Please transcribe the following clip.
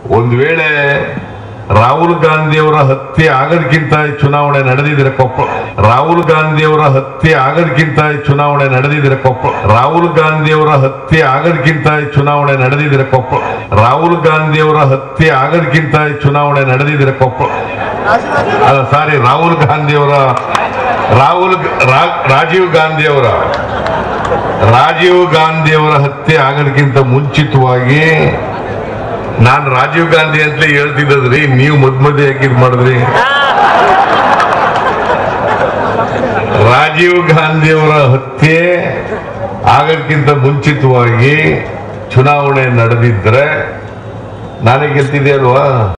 ಒಂದ್ ವೇಳೆ ರಾಹುಲ್ ಗಾಂಧಿಯವರ ಹತ್ಯೆ ಆಗೋದಕ್ಕಿಂತ ಚುನಾವಣೆ ನಡೆದಿದ್ರೆ ಕೊಪ್ಪಳ ರಾಹುಲ್ ಗಾಂಧಿಯವರ ಹತ್ಯೆ ಆಗೋದಕ್ಕಿಂತ ಚುನಾವಣೆ ನಡೆದಿದ್ರೆ ಕೊಪ್ಪಳ ರಾಹುಲ್ ಗಾಂಧಿಯವರ ಹತ್ಯೆ ಆಗೋದಕ್ಕಿಂತ ಚುನಾವಣೆ ನಡೆದಿದ್ರೆ ಕೊಪ್ಪಳ ರಾಹುಲ್ ಗಾಂಧಿಯವರ ಹತ್ಯೆ ಆಗೋದಕ್ಕಿಂತ ಚುನಾವಣೆ ನಡೆದಿದ್ರೆ ಕೊಪ್ಪಳ ಅಲ್ಲ ಸಾರಿ ರಾಹುಲ್ ಗಾಂಧಿಯವರ ರಾಹುಲ್ ರಾ- ರಾಜೀವ್ ಗಾಂಧಿಯವರ ರಾಜೀವ್ ಗಾಂಧಿಯವರ ಹತ್ಯೆ ಆಗೋದಕ್ಕಿಂತ ಮುಂಚಿತವಾಗಿ ನಾನು ರಾಜೀವ್ ಗಾಂಧಿ ಅಂತಲೇ ಹೇಳ್ತಿದ್ದದ್ರಿ ನೀವು ಮದ್ ಮಧ್ಯೆ ಯಾಕೆ ಇದ್ ಮಾಡಿದ್ರಿ ರಾಜೀವ್ ಗಾಂಧಿಯವರ ಹತ್ಯೆ ಆಗೋದಕ್ಕಿಂತ ಮುಂಚಿತವಾಗಿ ಚುನಾವಣೆ ನಡೆದಿದ್ರೆ ನಾನೇ ಗೆಲ್ತಿದ್ದೆ ಅಲ್ವಾ